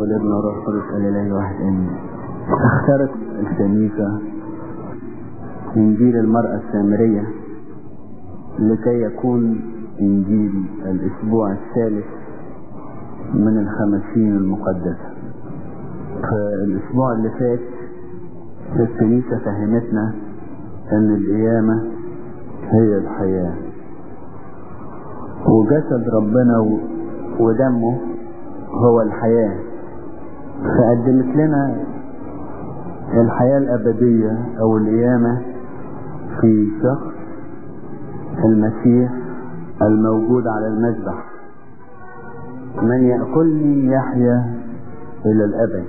والابن والروح القدس الاله الواحد امين اختارت الكنيسة انجيل المرأة السامرية لكي يكون انجيل الاسبوع الثالث من الخمسين المقدسة فالاسبوع اللي فات الكنيسة فهمتنا ان القيامة هي الحياة وجسد ربنا ودمه هو الحياة فقدمت لنا الحياة الأبدية أو القيامة في شخص المسيح الموجود على المذبح من يأكلني يحيا إلى الأبد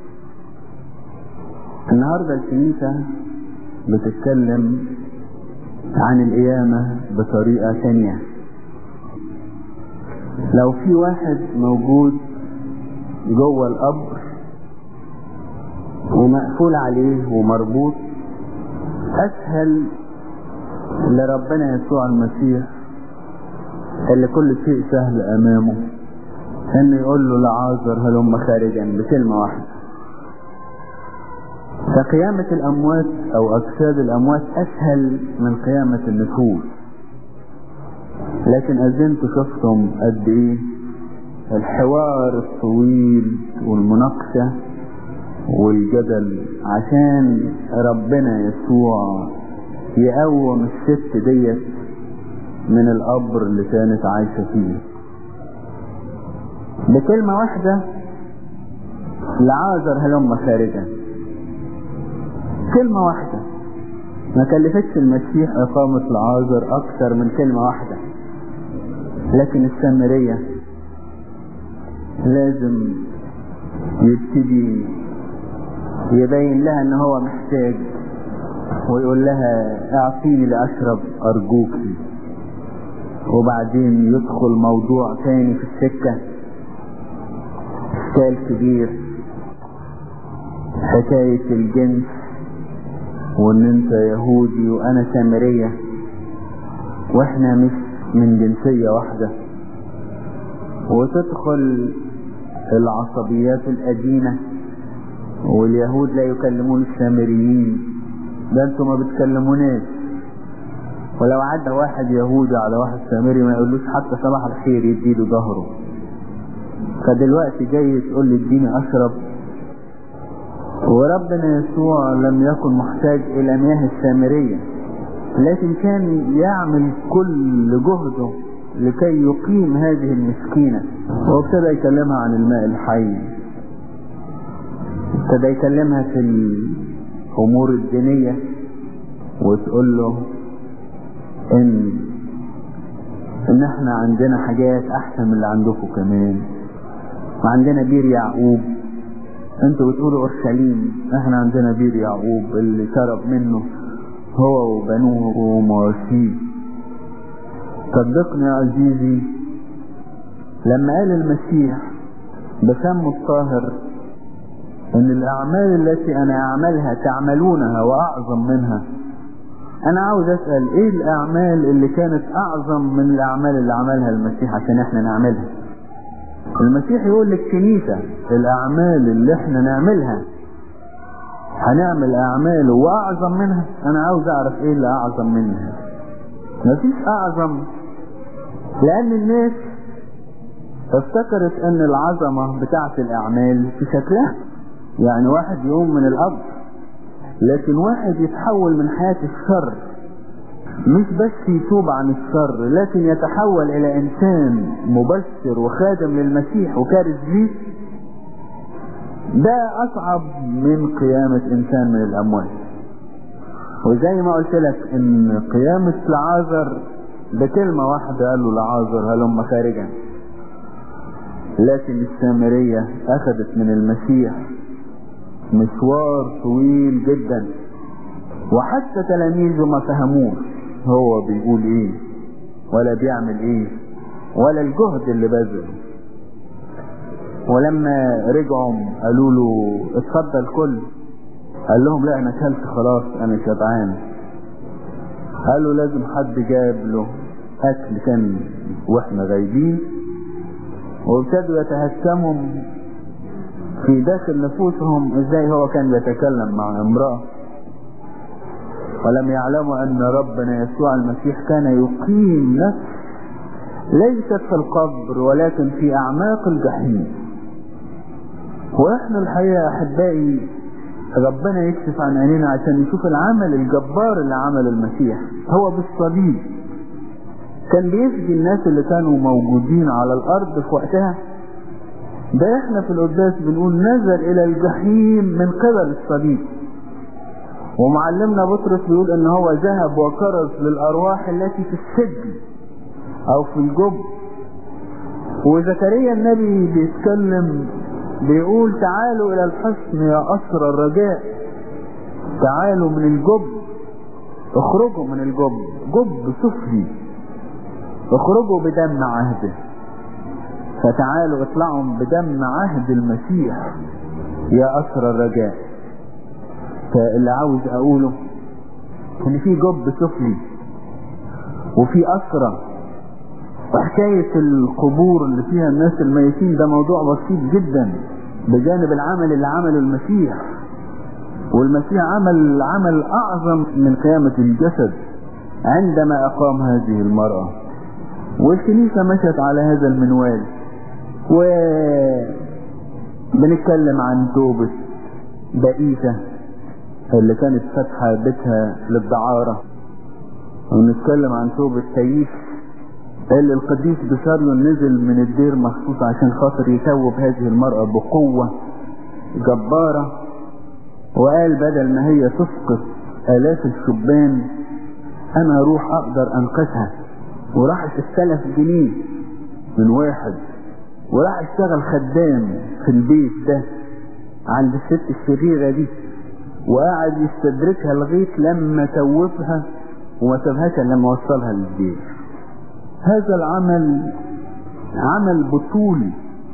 النهاردة الكنيسة بتتكلم عن القيامة بطريقة ثانية لو في واحد موجود جوه القبر ومقفول عليه ومربوط اسهل لربنا يسوع المسيح اللي كل شيء سهل امامه انه يقول له لعازر هلم خارجا بكلمة واحدة فقيامة الاموات او اجساد الاموات اسهل من قيامة النفوس لكن أذنتوا شفتم قد ايه الحوار الطويل والمناقشة والجدل عشان ربنا يسوع يقوم الست ديت من القبر اللي كانت عايشة فيه بكلمة واحدة لعازر هلم خارجا كلمة واحدة ما كلفتش المسيح إقامة العازر أكثر من كلمة واحدة لكن السامرية لازم يبتدي يبين لها ان هو محتاج ويقول لها اعطيني لاشرب ارجوك وبعدين يدخل موضوع تاني في السكة اشكال كبير حكاية الجنس وان انت يهودي وانا سامرية واحنا مش من جنسية واحدة وتدخل العصبيات القديمة واليهود لا يكلمون السامريين ده انتوا ما بتكلموناش ولو عدى واحد يهودي على واحد سامري ما يقولوش حتى صباح الخير يديله ظهره فدلوقتي جاي تقول لي اديني اشرب وربنا يسوع لم يكن محتاج الى مياه السامريه لكن كان يعمل كل جهده لكي يقيم هذه المسكينة وابتدى يكلمها عن الماء الحي ابتدى يكلمها في الأمور الدينية وتقول له إن إن إحنا عندنا حاجات أحسن من اللي عندكم كمان وعندنا بير يعقوب انتوا بتقولوا اورشليم احنا عندنا بير يعقوب اللي شرب منه هو وبنوه ومواشيه صدقني يا عزيزي لما قال المسيح بفم الطاهر ان الاعمال التي انا اعملها تعملونها واعظم منها انا عاوز اسأل ايه الاعمال اللي كانت اعظم من الاعمال اللي عملها المسيح عشان احنا نعملها المسيح يقول للكنيسة الاعمال اللي احنا نعملها هنعمل اعمال واعظم منها انا عاوز اعرف ايه اللي اعظم منها مفيش اعظم لان الناس افتكرت ان العظمة بتاعت الاعمال في شكلها يعني واحد يقوم من الارض لكن واحد يتحول من حياة الشر مش بس يتوب عن الشر لكن يتحول الى انسان مبشر وخادم للمسيح وكارث ليه ده اصعب من قيامة انسان من الاموات وزي ما قلت لك ان قيامة لعازر بكلمة واحدة قال له لعازر هلم خارجا لكن السامرية اخذت من المسيح مشوار طويل جدا وحتى تلاميذه ما فهموش هو بيقول ايه ولا بيعمل ايه ولا الجهد اللي بذله ولما رجعوا قالوا له اتفضل كل قال لهم لا انا اكلت خلاص انا شبعان قالوا لازم حد جاب له اكل كان واحنا غايبين وابتدوا يتهكموا في داخل نفوسهم ازاي هو كان بيتكلم مع امرأة ولم يعلموا ان ربنا يسوع المسيح كان يقيم نفس ليست في القبر ولكن في اعماق الجحيم واحنا الحقيقة احبائي ربنا يكشف عن عينينا عشان نشوف العمل الجبار اللي عمله المسيح هو بالصليب كان بيفدي الناس اللي كانوا موجودين على الارض في وقتها ده احنا في القداس بنقول نزل الى الجحيم من قبل الصليب ومعلمنا بطرس بيقول ان هو ذهب وكرز للارواح التي في السجن او في الجب وزكريا النبي بيتكلم بيقول تعالوا الى الحصن يا اسر الرجاء تعالوا من الجب اخرجوا من الجب جب سفلي اخرجوا بدم عهده فتعالوا اطلعوا بدم عهد المسيح يا اسر الرجاء فاللي عاوز اقوله ان في جب سفلي وفي اسرة وحكاية القبور اللي فيها الناس الميتين ده موضوع بسيط جدا بجانب العمل اللي عمله المسيح والمسيح عمل عمل اعظم من قيامة الجسد عندما اقام هذه المرأة والكنيسة مشت على هذا المنوال و بنتكلم عن توبة بئيسة اللي كانت فاتحة بيتها للدعارة ونتكلم عن توبة تاييس اللي القديس بشاريون نزل من الدير مخصوص عشان خاطر يتوب هذه المرأة بقوة جبارة وقال بدل ما هي تسقط آلاف الشبان أنا أروح أقدر أنقذها وراح استلف جنيه من واحد وراح اشتغل خدام في البيت ده عند الست الشريرة دي وقعد يستدركها لغاية لما توفها وما سابهاش الا لما وصلها للدير هذا العمل عمل بطولي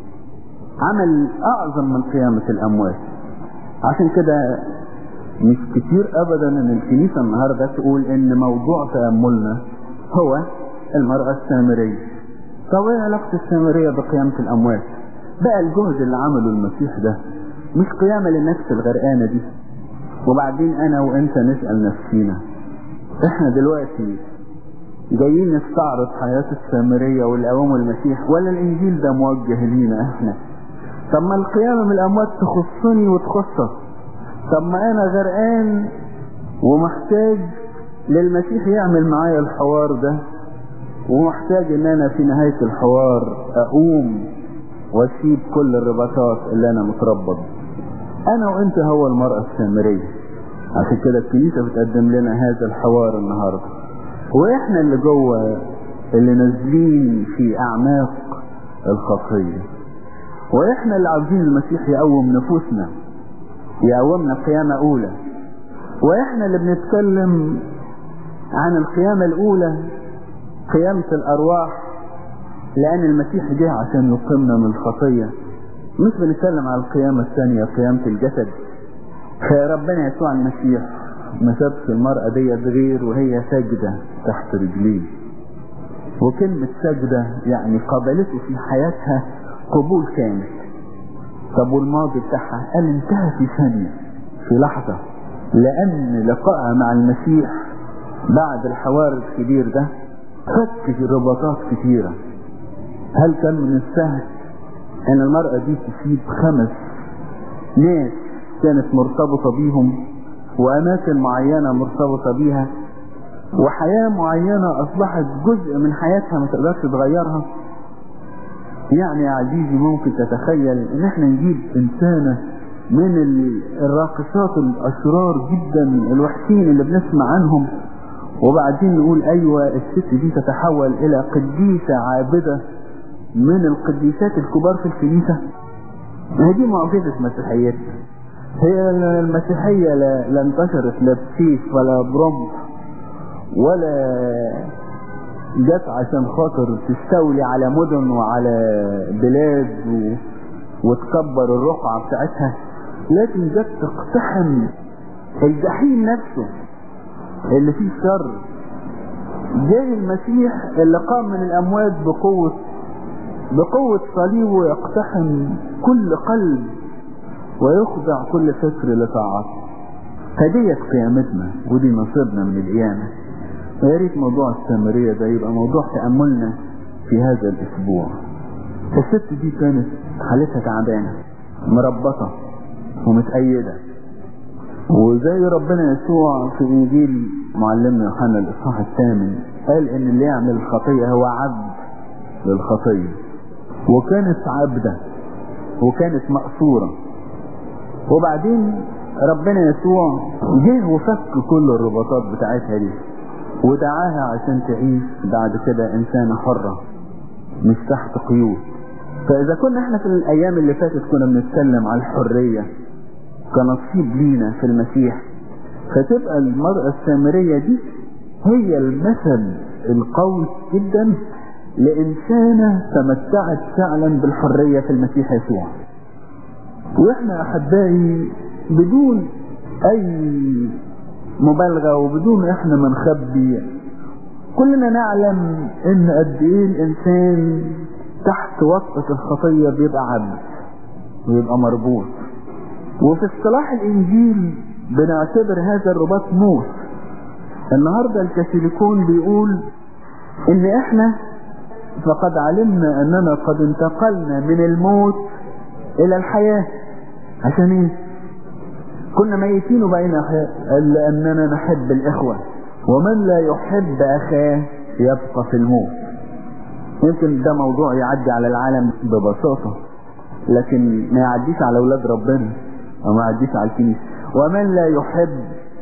عمل اعظم من قيامة الاموات عشان كده مش كتير ابدا ان الكنيسة النهاردة تقول ان موضوع تأملنا هو المرأة السامرية طب ايه علاقة السامرية بقيامة الاموات بقى الجهد اللي عمله المسيح ده مش قيامة للنفس الغرقانة دي وبعدين انا وانت نسأل نفسينا احنا دلوقتي جايين نستعرض حياة السامرية والقوام المسيح ولا الانجيل ده موجه لينا احنا طب ما القيامة من الاموات تخصني وتخصك طب ما انا غرقان ومحتاج للمسيح يعمل معايا الحوار ده ومحتاج ان انا في نهاية الحوار اقوم واسيب كل الرباطات اللي انا متربط انا وانت هو المرأة السامرية عشان كده الكنيسة بتقدم لنا هذا الحوار النهاردة واحنا اللي جوه اللي نازلين في اعماق الخطية واحنا اللي عاوزين المسيح يقوم نفوسنا يقومنا قيامة اولى واحنا اللي بنتكلم عن القيامة الاولى قيامة الارواح لان المسيح جه عشان يقيمنا من الخطية مش بنتكلم على القيامة الثانية قيامة الجسد فربنا يسوع المسيح ما سابش المرأة دي غير وهي ساجدة تحت رجليه وكلمة سجدة يعني قابلته في حياتها قبول كامل طب والماضي بتاعها قال انتهى في ثانية في لحظة لأن لقائها مع المسيح بعد الحوار الكبير ده فك في رباطات كتيرة هل كان من السهل ان المرأة دي تسيب خمس ناس كانت مرتبطة بيهم واماكن معينة مرتبطة بيها وحياة معينة اصبحت جزء من حياتها ما تقدرش تغيرها يعني يا عزيزي ممكن تتخيل ان احنا نجيب انسانة من الراقصات الاشرار جدا الوحشين اللي بنسمع عنهم وبعدين نقول ايوه الست دي تتحول الى قديسة عابدة من القديسات الكبار في الكنيسة هذه معجزة مسيحيتنا هي المسيحية لا, لا انتشرت لا بسيف ولا برمح ولا جت عشان خاطر تستولي على مدن وعلى بلاد و... وتكبر الرقعة بتاعتها لكن جت تقتحم الجحيم نفسه اللي فيه شر جاء المسيح اللي قام من الأموات بقوة بقوة صليبه يقتحم كل قلب ويخضع كل فكر لطاعته فديت قيامتنا ودي نصيبنا من القيامة ويا ريت موضوع السامرية ده يبقى موضوع تأملنا في هذا الأسبوع الست دي كانت حالتها تعبانة مربطة ومتأيدة وزي ربنا يسوع في إنجيل معلمنا يوحنا الإصحاح الثامن قال إن اللي يعمل الخطية هو عبد للخطية وكانت عبدة وكانت مقصورة وبعدين ربنا يسوع جه وفك كل الرباطات بتاعتها دي ودعاها عشان تعيش بعد كده إنسانة حرة مش تحت قيود فإذا كنا احنا في الأيام اللي فاتت كنا بنتكلم على الحرية كنصيب لينا في المسيح فتبقى المرأة السامرية دي هي المثل القوي جدا لإنسانة تمتعت فعلا بالحرية في المسيح يسوع واحنا أحبائي بدون أي مبالغة وبدون احنا ما نخبي كلنا نعلم ان قد ايه الانسان تحت وطأة الخطية بيبقى عبد ويبقى مربوط وفي اصطلاح الانجيل بنعتبر هذا الرباط موت النهاردة الكاثوليكون بيقول ان احنا فقد علمنا اننا قد انتقلنا من الموت الى الحياة عشان ايه كنا ميتين وبقينا احياء قال لاننا نحب الاخوة ومن لا يحب اخاه يبقى في الموت يمكن ده موضوع يعدي على العالم ببساطة لكن ما يعديش على اولاد ربنا وما يعديش على الكنيسة ومن لا يحب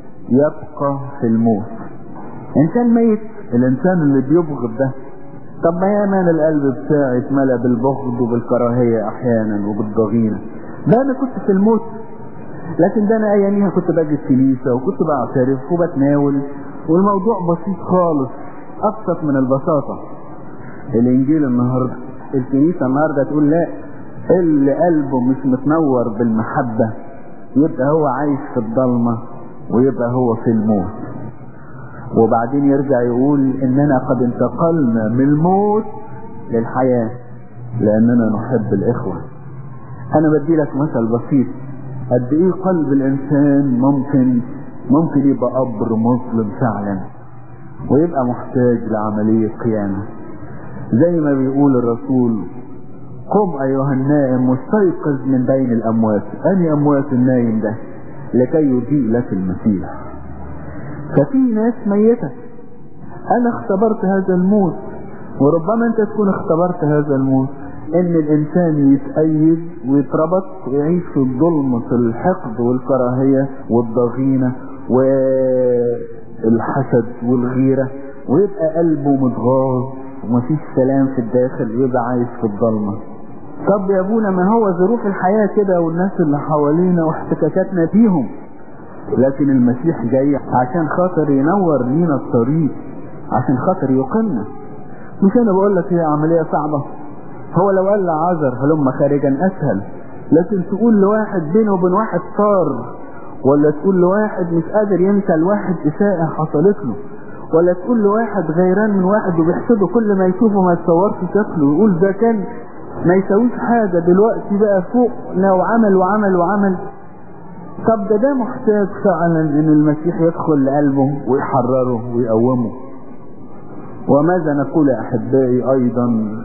يبقى في الموت انسان ميت الانسان اللي بيبغض ده طب ما يا مان القلب بتاعي اتملى بالبغض وبالكراهية احيانا وبالضغينة ده انا كنت في الموت لكن ده انا اياميها كنت باجي الكنيسة وكنت بعترف وبتناول والموضوع بسيط خالص ابسط من البساطة الانجيل النهاردة الكنيسة النهاردة تقول لا اللي قلبه مش متنور بالمحبة يبقى هو عايش في الضلمة ويبقى هو في الموت وبعدين يرجع يقول اننا قد انتقلنا من الموت للحياة لاننا نحب الاخوة انا بدي لك مثل بسيط قد ايه قلب الانسان ممكن ممكن يبقى قبر مظلم فعلا ويبقى محتاج لعملية قيامة زي ما بيقول الرسول قم ايها النائم مستيقظ من بين الاموات اني اموات النايم ده لكي يضيء لك المسيح ففي ناس ميتة انا اختبرت هذا الموت وربما انت تكون اختبرت هذا الموت ان الانسان يتأيد ويتربط ويعيش في الظلم في الحقد والكراهية والضغينة والحسد والغيرة ويبقى قلبه متغاظ ومفيش سلام في الداخل ويبقى عايش في الضلمة طب يا ابونا ما هو ظروف الحياة كده والناس اللي حوالينا واحتكاكاتنا فيهم لكن المسيح جاي عشان خاطر ينور لينا الطريق عشان خاطر يقلنا مش انا بقول لك هي عملية صعبة هو لو قال لعذر هلم خارجا اسهل لكن تقول لواحد بينه وبين واحد صار ولا تقول لواحد مش قادر ينسى لواحد اساءة حصلت له ولا تقول لواحد غيران من واحد وبيحسده كل ما يشوفه ما يتصورش شكله ويقول ده كان ما يسويش حاجة دلوقتي بقى فوقنا وعمل وعمل وعمل طب ده ده محتاج فعلا ان المسيح يدخل لقلبه ويحرره ويقومه وماذا نقول يا احبائي ايضا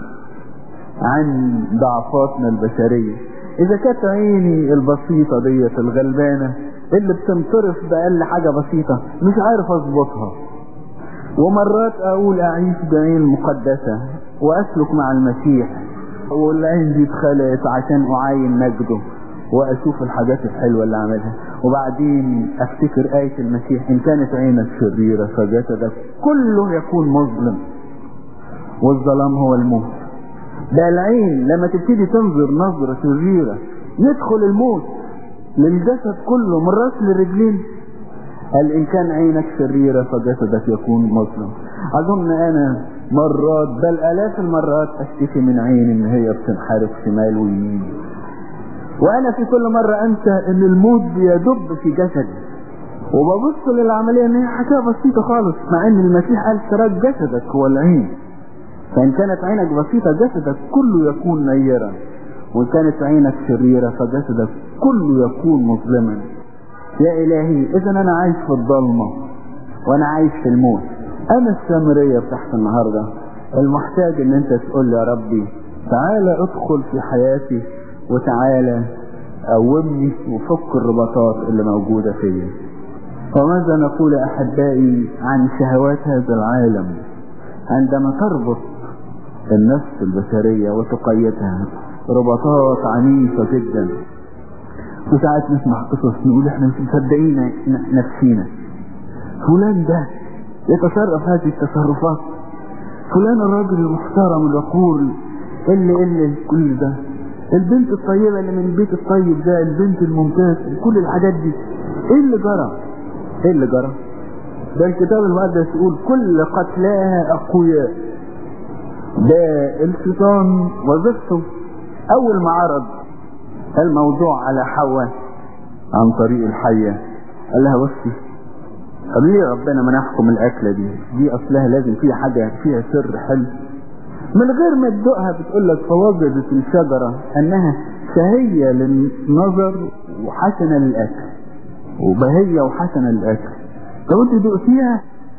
عن ضعفاتنا البشرية اذا كانت عيني البسيطة ديت الغلبانة اللي بتنطرف بأقل حاجة بسيطة مش عارف اظبطها ومرات اقول اعيش بعين مقدسة واسلك مع المسيح والعين دي اتخلقت عشان اعاين مجده واشوف الحاجات الحلوة اللي عملها وبعدين افتكر آية المسيح ان كانت عينك شريرة فجسدك كله يكون مظلم والظلام هو الموت ده العين لما تبتدي تنظر نظرة شريرة يدخل الموت للجسد كله من راس للرجلين قال ان كان عينك شريرة فجسدك يكون مظلم اظن انا مرات بل الاف المرات اشتكي من عيني ان هي بتنحرف شمال ويمين وانا في كل مرة انسى ان الموت بيدب في جسدي وببص للعملية ان هي حاجة بسيطة خالص مع ان المسيح قال سراج جسدك هو العين فان كانت عينك بسيطة جسدك كله يكون نيرا وإن كانت عينك شريرة فجسدك كله يكون مظلما يا إلهي إذا أنا عايش في الضلمة وأنا عايش في الموت أنا السامرية بتاعت النهاردة المحتاج إن أنت تقول لي يا ربي تعالى ادخل في حياتي وتعالى قومني وفك الرباطات اللي موجودة فيا وماذا نقول أحبائي عن شهوات هذا العالم عندما تربط النفس البشرية وتقيدها رباطات عنيفة جدا وساعات نسمع قصص نقول احنا مش مصدقين نفسينا فلان ده يتصرف هذه التصرفات فلان الراجل المحترم الوقور اللي اللي كل ده البنت الطيبة اللي من البيت الطيب ده البنت الممتاز كل الحاجات دي ايه اللي جرى ايه اللي جرى ده الكتاب المقدس يقول كل قتلاها اقوياء ده الشيطان وظيفته اول ما عرض الموضوع على حواء عن طريق الحية قال لها بصي قال لي ربنا منحكم الاكلة دي دي اصلها لازم فيها حاجة فيها سر حلو من غير ما تدوقها بتقول لك فوجدت الشجرة انها شهية للنظر وحسنة للاكل وبهية وحسنة للاكل لو انت دقتيها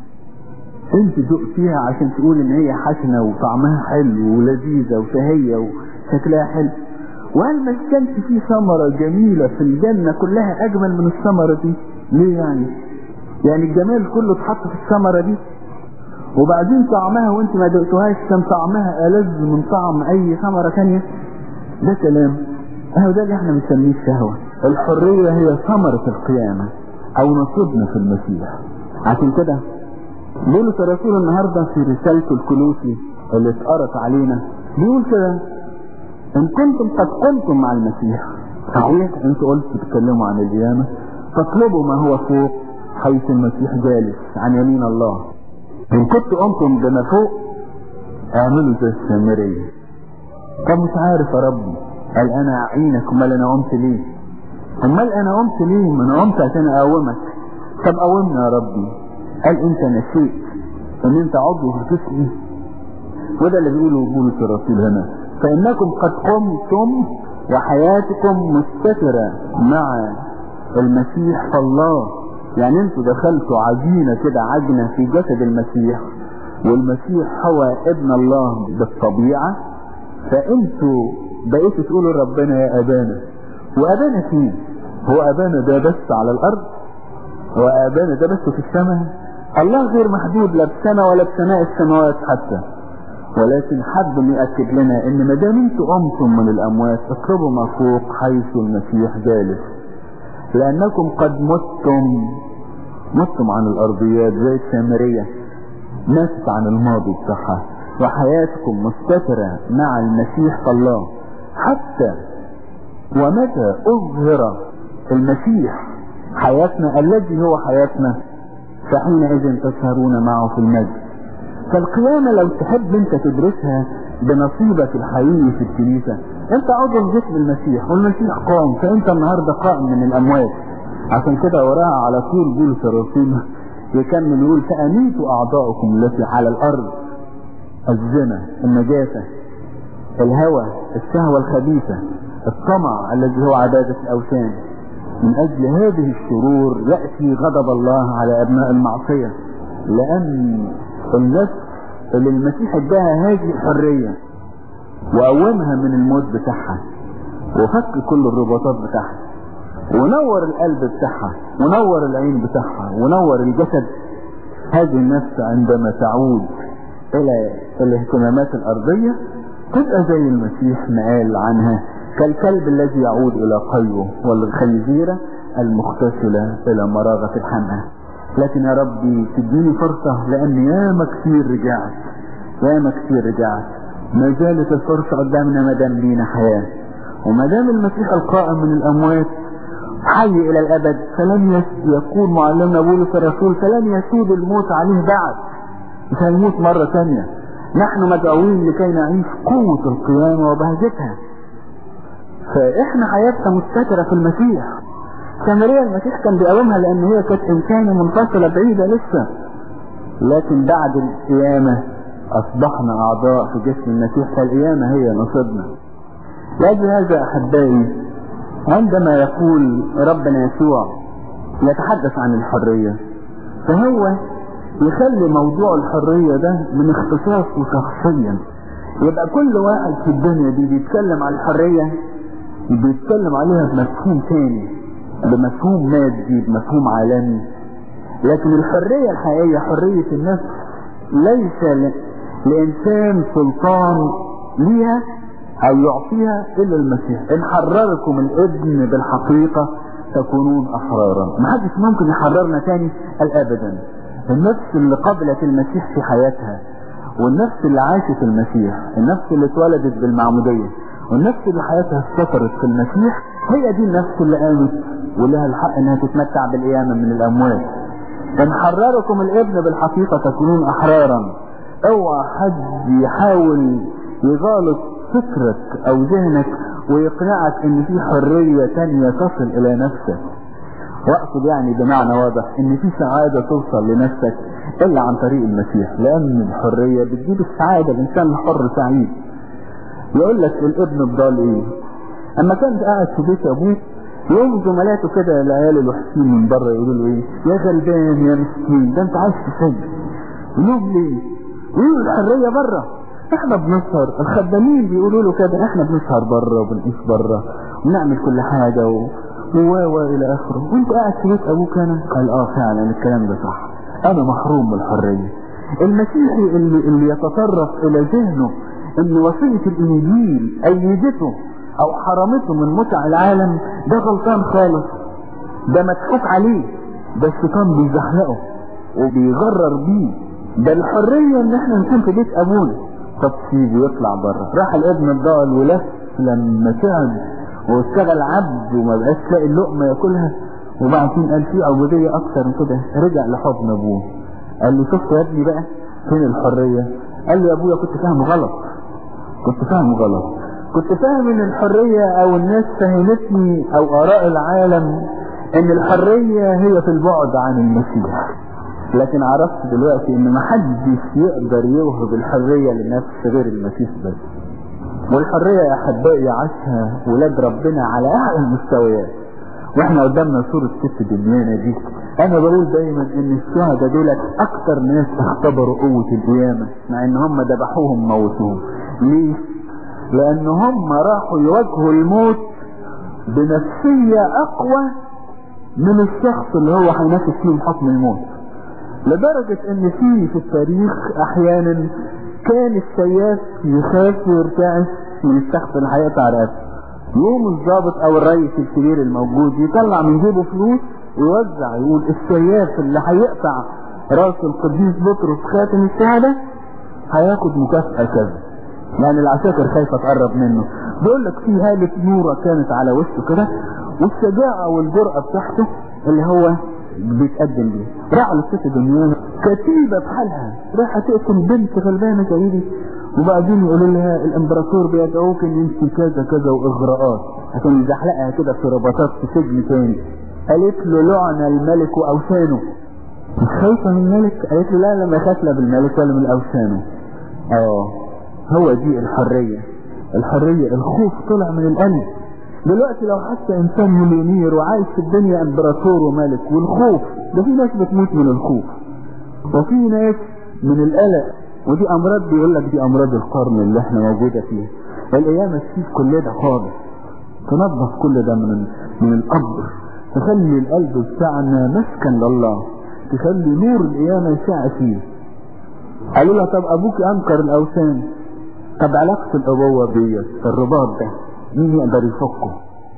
انت دقتيها عشان تقول ان هي حسنة وطعمها حلو ولذيذة وشهية وشكلها حلو وهل ما كانش في ثمرة جميلة في الجنة كلها اجمل من الثمرة دي ليه يعني يعني الجمال كله اتحط في الثمرة دي وبعدين طعمها وانت ما دقتوهاش كان طعمها ألذ من طعم اي ثمرة تانية ده كلام اهو ده اللي احنا بنسميه الشهوة الحرية هي ثمرة القيامة او نصيبنا في المسيح عشان كده بولس الرسول النهارده في رسالته الكلوسي اللي اتقرت علينا بيقول كده ان كنتم قد قمتم مع المسيح صحيح انتوا قلت تتكلموا عن القيامة فاطلبوا ما هو فوق حيث المسيح جالس عن يمين الله ان كنتوا قمتم بما فوق اعملوا زي السامرية طب مش عارف يا ربي قال انا اعينك امال انا قمت ليه امال انا قمت ليه ما انا قمت عشان اقومك طب قومنا يا ربي قال انت نسيت ان انت عضو في جسمي وده اللي بيقوله بولس الرسول هنا فانكم قد قمتم وحياتكم مستترة مع المسيح فالله يعني انتوا دخلتوا عجينة كده عجنة في جسد المسيح والمسيح هو ابن الله بالطبيعة فانتوا بقيتوا تقولوا ربنا يا ابانا وابانا فين هو ابانا ده بس على الارض هو ابانا ده بس في السماء الله غير محدود لا بسنة ولا بسماء السماوات حتى ولكن حد يأكد لنا ان ما دام انتوا قمتم من الاموات اطلبوا ما فوق حيث المسيح جالس لانكم قد متم متم عن الارضيات زي السامرية ماتت عن الماضي بتاعها وحياتكم مستترة مع المسيح الله حتى ومتى اظهر المسيح حياتنا الذي هو حياتنا فحينئذ تسهرون معه في المجد فالقيامة لو تحب انت تدرسها بنصيبك الحقيقي في الكنيسة انت عضو في جسم المسيح والمسيح قام فانت النهاردة قائم من الاموات عشان كده وراها على طول بولس الرسول يكمل يقول فأميتوا أعضاءكم التي على الأرض الزنا النجاسة الهوى الشهوة الخبيثة الطمع الذي هو عبادة الأوثان من أجل هذه الشرور يأتي غضب الله على أبناء المعصية لأن النفس اللي المسيح اداها هذه الحرية وقومها من الموت بتاعها وفك كل الرباطات بتاعها ونور القلب بتاعها ونور العين بتاعها ونور الجسد هذه النفس عندما تعود الى الاهتمامات الارضية تبقى زي المسيح ما قال عنها كالكلب الذي يعود الى قلبه والخنزيرة المغتسلة الى مراغة الحمام لكن يا ربي تديني فرصة لان ياما كتير رجعت ياما كتير رجعت ما زالت الفرصة قدامنا ما دام لينا حياة وما دام المسيح القائم من الاموات حي الى الابد فلن يكون معلمنا بولس الرسول فلن يسود الموت عليه بعد مش هيموت مرة ثانية نحن مدعوين لكي نعيش قوة القيامة وبهجتها فاحنا حياتنا مستترة في المسيح سامريا المسيح كان بيقومها لان هي كانت انسانة منفصلة بعيدة لسه لكن بعد القيامة اصبحنا اعضاء في جسم المسيح فالقيامة هي نصيبنا لأجل هذا أحبائي عندما يقول ربنا يسوع يتحدث عن الحرية فهو يخلي موضوع الحرية ده من اختصاصه شخصيا يبقى كل واحد في الدنيا دي بيتكلم عن الحرية بيتكلم عليها بمفهوم تاني بمفهوم مادي بمفهوم عالمي لكن الحرية الحقيقية حرية النفس ليس ل... لإنسان سلطان ليها أو يعطيها إلا المسيح إن حرركم الابن بالحقيقة تكونون أحرارا ما حدش ممكن يحررنا تاني قال أبدا النفس اللي قبلت المسيح في حياتها والنفس اللي عاشت المسيح النفس اللي اتولدت بالمعمودية والنفس اللي حياتها استثرت في المسيح هي دي النفس اللي قامت ولها الحق انها تتمتع بالقيامة من الاموات ان حرركم الابن بالحقيقة تكونون احرارا اوعى حد يحاول يغالط فكرك او ذهنك ويقنعك ان في حرية تانية تصل الى نفسك واقصد يعني بمعنى واضح ان في سعادة توصل لنفسك الا عن طريق المسيح لان الحرية بتجيب السعادة الانسان الحر سعيد يقول لك الابن الضال ايه اما كان قاعد في بيت ابوه يوم زملاته كده العيال الوحشين من بره يقولوا له ايه يا غلبان يا مسكين ده انت عايش في سجن يقول ليه يقول الحرية بره احنا بنسهر الخدامين بيقولوا له كده احنا بنسهر بره وبنقيس بره ونعمل كل حاجة و و و الى اخره وانت قاعد في بيت ابوك انا قال اه فعلا الكلام ده صح انا محروم من الحرية المسيحي اللي, اللي يتطرق الى ذهنه ان وصية الانجيل ايدته او حرمته من متع العالم ده غلطان خالص ده مضحوك عليه ده الشيطان بيزحلقه وبيغرر بيه ده الحرية ان احنا نكون في بيت ابونا طب سيبه يطلع بره راح الابن الضال ولف لما تعب واشتغل عبد وما بقاش لاقي اللقمة ياكلها وبعدين قال في عبودية اكتر من كده رجع لحضن ابوه قال له شفت يا ابني بقى فين الحرية قال له يا ابويا كنت فاهم غلط كنت فاهم غلط كنت فاهم ان الحرية او الناس فهمتني او اراء العالم ان الحرية هي في البعد عن المسيح لكن عرفت دلوقتي ان محدش يقدر يوهب الحرية للنفس غير المسيح بس والحرية يا احبائي عاشها ولاد ربنا على اعلى المستويات واحنا قدامنا صورة ست دنيانا دي انا بقول دايما ان الشهداء دول اكتر ناس اختبروا قوة القيامة مع ان هم ذبحوهم موتوهم ليه لان هم راحوا يواجهوا الموت بنفسية اقوى من الشخص اللي هو هينافس فيهم حكم الموت لدرجة ان في في التاريخ احيانا كان السياف يخاف ويرتعش من الشخص اللي هيقطع رقبته يوم الضابط او الرئيس الكبير الموجود يطلع من جيبه فلوس ويوزع يقول السياف اللي هيقطع راس القديس بطرس خاتم الشهادة هياخد مكافأة كذا يعني العساكر خايفة تقرب منه بيقول لك في هالة نورة كانت على وشه كده والشجاعة والجرأة بتاعته اللي هو بيتقدم بيه راح للست دنيانا كتيبة بحالها راح تقتل بنت غلبانة زي دي وبعدين يقولوا لها الامبراطور بيدعوك ان انت كذا كذا واغراءات عشان يزحلقها كده في رباطات في سجن تاني قالت له لعن الملك واوثانه مش خايفة من الملك قالت له لا لما يخاف لا بالملك ولا من اوثانه اه هو دي الحرية الحرية الخوف طلع من القلب دلوقتي لو حتى انسان مليونير وعايش في الدنيا امبراطور وملك والخوف ده في ناس بتموت من الخوف وفي ناس من القلق ودي امراض بيقول لك دي امراض القرن اللي احنا موجودة فيها القيامة تسيب كل ده خالص تنظف كل ده من من القبر تخلي القلب بتاعنا مسكن لله تخلي نور القيامة يشع فيه قالوا لها طب ابوك انكر الاوثان طب علاقة الابوة ديت الرباط ده مين يقدر يفكه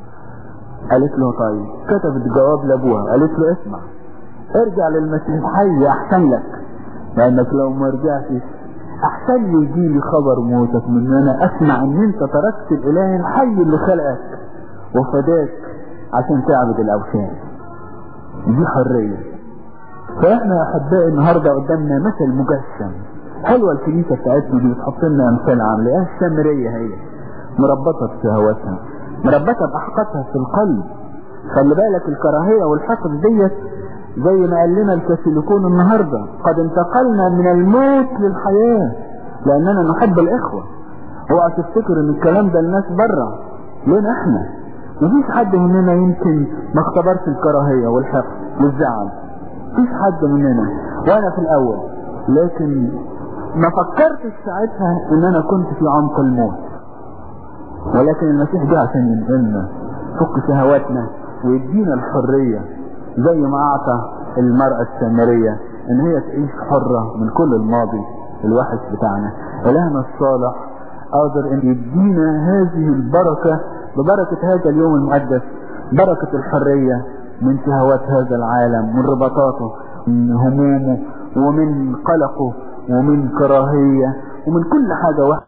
قالت له طيب كتبت جواب لابوها قالت له اسمع ارجع للمسيح حي احسن لك لانك لو ما رجعتش احسن لي يجي لي خبر موتك من ان انا اسمع ان انت تركت الاله الحي اللي خلقك وفداك عشان تعبد الاوثان دي حرية فاحنا يا احبائي النهاردة قدامنا مثل مجسم حلوة الكنيسة بتاعتنا دي بتحط لنا امثال عاملة ايه السامرية هي مربطة بشهواتها مربطة بأحقادها في القلب خلي بالك الكراهية والحقد ديت زي ما قال لنا الكاثوليكون النهاردة قد انتقلنا من الموت للحياة لأننا نحب الإخوة اوعى تفتكر ان الكلام ده الناس بره لنا احنا مفيش حد مننا يمكن ما اختبرش الكراهية والحقد والزعل مفيش حد مننا وانا في الاول لكن ما فكرتش ساعتها ان انا كنت في عمق الموت ولكن المسيح جه عشان ينقلنا فك شهواتنا ويدينا الحرية زي ما اعطى المرأة السامرية ان هي تعيش حرة من كل الماضي الوحش بتاعنا الهنا الصالح قادر ان يدينا هذه البركة ببركة هذا اليوم المقدس بركة الحرية من شهوات هذا العالم من رباطاته من همومه ومن قلقه ومن كراهية ومن كل حاجة وحشة